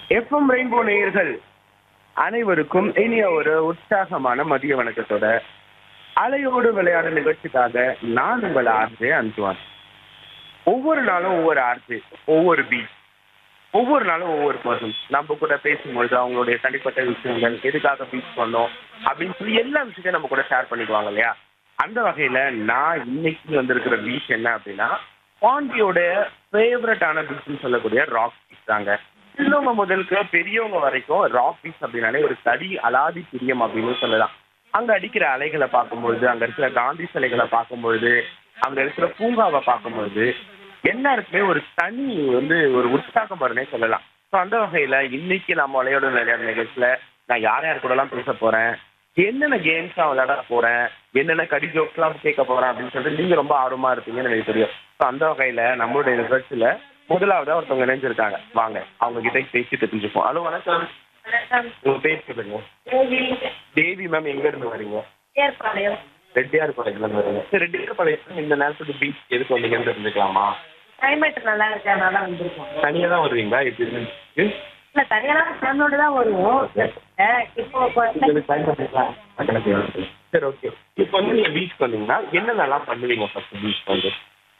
FM rainbow நேயர்கள் அனைவருக்கும் இனிய ஒரு உற்சாகமான மதிய வணக்கத்தோட அலையோடு விளையாட நிகழ்ச்சிக்காக நான் உங்கள் ஆர்ஜே அன்சுவான் ஒவ்வொரு நாளும் ஒவ்வொரு ஆர்ஜே ஒவ்வொரு பீச் ஒவ்வொரு நாளும் ஒவ்வொரு பர்சன் நம்ம கூட பேசும்பொழுது அவங்களுடைய தனிப்பட்ட விஷயங்கள் எதுக்காக பீச் பண்ணோம் அப்படின்னு சொல்லி எல்லா விஷயத்தையும் நம்ம கூட ஷேர் பண்ணிக்குவாங்க இல்லையா அந்த வகையில நான் இன்னைக்கு வந்திருக்கிற பீச் என்ன அப்படின்னா பாண்டியோட ஃபேவரட்டான பீச்னு சொல்லக்கூடிய ராக் பீச் தாங்க சின்னவங்க முதலுக்கு பெரியவங்க வரைக்கும் ராக் பீச் அப்படின்னாலே ஒரு தடி அலாதி பிரியம் அப்படின்னு சொல்லலாம் அங்க அடிக்கிற அலைகளை பார்க்கும்பொழுது அங்க இருக்கிற காந்தி சிலைகளை பார்க்கும்பொழுது அங்க இருக்கிற பூங்காவை பார்க்கும்பொழுது எல்லாருக்குமே ஒரு தனி வந்து ஒரு உற்சாகம் வரும்னே சொல்லலாம் ஸோ அந்த வகையில இன்னைக்கு நம்ம விளையாட விளையாட நிகழ்ச்சியில நான் யார் யார் கூடலாம் பேச போறேன் என்னென்ன கேம்ஸா விளையாட போறேன் என்னென்ன கடி ஜோக்ஸ்லாம் கேட்க போறேன் அப்படின்னு சொல்லிட்டு நீங்க ரொம்ப ஆர்வமா இருப்பீங்கன்னு எனக்கு தெரியும் ஸோ அந்த வகையில நம்மளுடைய நிகழ்ச்சியில முதலாவதா ஒருத்தவங்க இணைஞ்சிருக்காங்க வாங்க அவங்க கிட்ட பேசி தெரிஞ்சுப்போம் ஹலோ வணக்கம் உங்க பேர் சொல்லுங்க தேவி மேம் எங்க இருந்து வரீங்க ஏற்பாளையம் ரெட்டியார் பாளையத்துல இருந்து வரீங்க சரி ரெட்டியார் பாளையத்துல இந்த நேரத்துக்கு பீச் எதுக்கு வந்தீங்கன்னு தெரிஞ்சுக்கலாமா கிளைமேட் நல்லா இருக்கனால வந்திருக்கோம் தனியா தான் வருவீங்களா எப்படி இருக்கு இல்ல தனியெல்லாம் ஃபேமிலியோட தான் வருவோம் அஹ் இப்போ உங்களுக்கு time பண்ணிக்கலாம். கணக்கு இருக்கு. சரி ஓகே இப்போ வந்து நீங்க பீச் வந்தீங்கன்னா என்னென்னலாம் பண்ணுவீங்க ஃபர்ஸ்ட் பீச் வந்து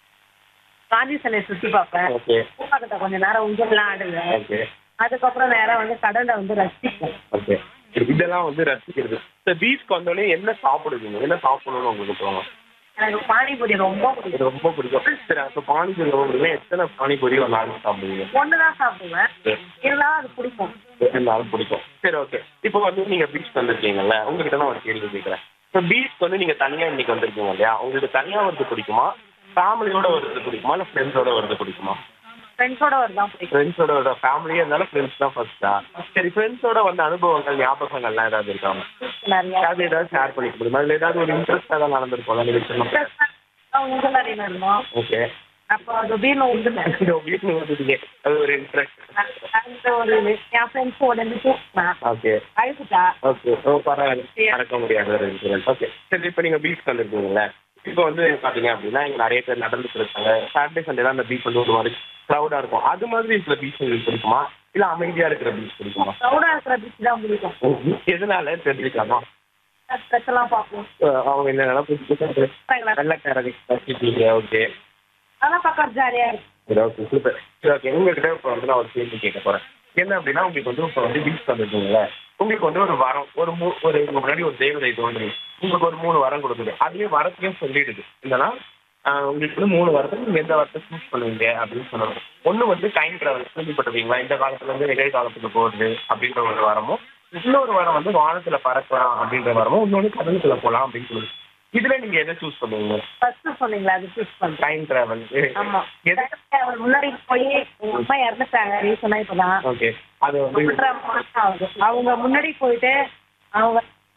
காந்தி சிலையை சுத்தி பார்ப்பேன் ஓகே பூப்பாக்கிட்ட கொஞ்ச நேரம் ஊஞ்சல்லாம் ஆடுவேன் ஓகே அதுக்கப்புறம் நேரா வந்து கடலை வந்து ரசிப்பேன் ஓகே இதெல்லாம் வந்து ரசிக்கிறது இந்த பீச்க்கு வந்தோடனே என்ன சாப்பிடுவீங்க என்ன சாப்பிடணும்னு உங்களுக்கு தோணும் எனக்கு பானிபூரி ரொம்ப பிடிக்கும் இது ரொம்ப பிடிக்கும் சரி அப்போ பானிபூரி ரொம்ப பிடிக்கும் எத்தனை பானிபூரி ஒரு நாளைக்கு சாப்பிடுவீங்க ஒன்று தான் சாப்பிடுவேன் சரி. இருந்தாலும் அது பிடிக்கும் இருந்தாலும் பிடிக்கும் சரி ஓகே இப்போ வந்து நீங்க பீச் வந்திருக்கீங்கல்ல உங்ககிட்ட நான் ஒரு கேள்வி கேட்குறேன் இப்போ பீச் வந்து நீங்க தனியா இன்னைக்கு வந்திருக்கீங்க இல்லையா உங்களுக்கு தனியா வருது பிடிக்குமா ஃபேமிலியோட வருது பிடிக்குமா இல்லை ஃப்ரெண்ட்ஸோட வருது பிடிக்குமா ஃப்ரெண்ட்ஸோட வருதான் பிடிக்கும் ஃப்ரெண்ட்ஸோட வர ஃபேமிலியே இருந்தாலும் ஃப்ரெண்ட்ஸ் தான் ஃபர்ஸ்டா சரி ஃப்ரெண்ட்ஸோட வந்த அனுபவங்கள் ஞாபகங்கள்லாம் ஏதாவது இருக்காங்க நிறைய அது ஏதாவது ஷேர் பண்ணிக்க முடியுமா அதில் ஏதாவது ஒரு இன்ட்ரெஸ்டாக தான் நடந்திருக்கோம் நீங்க சொன்ன ஊஞ்சல் அறையில இருந்தோம் ஓகே அப்போ திடீர்னு உண்டுனேன் வீட்டில் வந்துட்டீங்க அது ஒரு இன்ட்ரெஸ்ட் அந்த ஒரு என் ஃப்ரெண்ட்ஸ் உடனே தூக்கினேன் ஓகே அழுத்துட்டா ஓகே ஓ பரவாயில்ல மறக்க முடியாத ஒரு இன்சிடென்ட் ஓகே சரி இப்போ நீங்கள் பீச் வந்திருக்கீங்கல்ல இப்போ வந்து பார்த்தீங்க அப்படின்னா இங்கே நிறைய பேர் நடந்துட்டு இருக்காங்க சாட்டர்டே சண்டே தான் அந்த பீச் வந்து ஒரு மாதிரி க்ரௌடாக இருக்கும் அது மாதிரி இருக்கிற பீச் உங்களுக்கு பிடிக்குமா இல்லை அமைதியாக இருக்கிற பீச் பிடிக்குமா க்ரௌடா இருக்கிற பீச் தான் பிடிக்கும் எதனால தெரிஞ்சுக்கலாமா ஸ்பெஷலாக பார்ப்போம் அஹ் அவங்க என்னென்ன புதுசு புதுசாக வெள்ளக்காரங்க வச்சுட்டீங்க ஓகே அதெல்லாம் பார்க்க ஜாலியா இருக்கும் சரி ஓகே சூப்பர் சரி ஓகே உங்ககிட்ட இப்போ வந்து நான் ஒரு கேள்வி கேட்க போகிறேன் என்ன அப்படின்னா உங்களுக்கு வந்து இப்போ வந்து பீச் வந்துருக்கீங்களா உங்களுக்கு வந்து ஒரு வரம் ஒரு மூ ஒரு உங்க முன்னாடி ஒரு தேவதை தோன்றி உங்களுக்கு ஒரு மூணு வரம் கொடுக்குது அதுவே வரத்தையும் சொல்லிடுது என்னன்னா ஆஹ் உங்களுக்கு வந்து மூணு வரத்துக்கு நீங்கள் எந்த வரத்தை சூஸ் பண்ணுவீங்க அப்படின்னு சொல்லணும் ஒன்று வந்து டைம் ட்ராவல் கேள்விப்பட்டிருக்கீங்களா இந்த காலத்துல இருந்து நிகழ்காலத்துக்கு போகிறது அப்படின்ற ஒரு வரமும் இன்னொரு வரம் வந்து வானத்துல பறக்கலாம் அப்படின்ற வரமும் இன்னொன்று கடலுக்குள்ள போகலாம் அப்படின்னு சொல்லுது இதுல நீங்க எதை சூஸ் பண்ணுவீங்க ஃபர்ஸ்ட் சொன்னீங்களா அது சூஸ் பண்றேன் டைம் ட்ராவல் ஆமா எது அவர் முன்னாடி போய் எங்க அம்மா இறந்துட்டாங்க ரீசனா இப்பதான் ஓகே அது வந்து ஒன்றரை மாசம் ஆகுது அவங்க முன்னாடி போயிட்டு அவங்க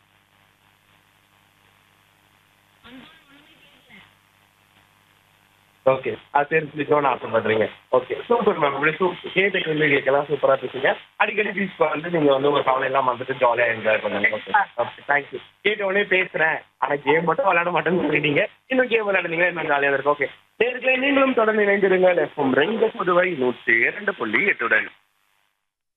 ஓகே அது தெரிஞ்சுக்கணும்னு ஆசைப்படுறீங்க ஓகே சூப்பர் மேம் இப்படி சூப்பர் கேட்ட கேள்வி கேட்கலாம் சூப்பராக பேசுங்க அடிக்கடி பீச் வந்து நீங்கள் வந்து ஒரு கவலை எல்லாம் வந்துட்டு ஜாலியாக என்ஜாய் பண்ணுங்க ஓகே ஓகே தேங்க்யூ கேட்ட உடனே பேசுகிறேன் ஆனால் கேம் மட்டும் விளையாட மாட்டேன்னு சொல்லிட்டீங்க இன்னும் கேம் விளையாடுனீங்க இன்னும் ஜாலியாக இருக்கும் ஓகே நேர்களை நீங்களும் தொடர்ந்து இணைந்திருங்கள் எஃப்எம் ரெண்டு புதுவை நூற்றி இரண்டு புள்ளி எட்டுடன்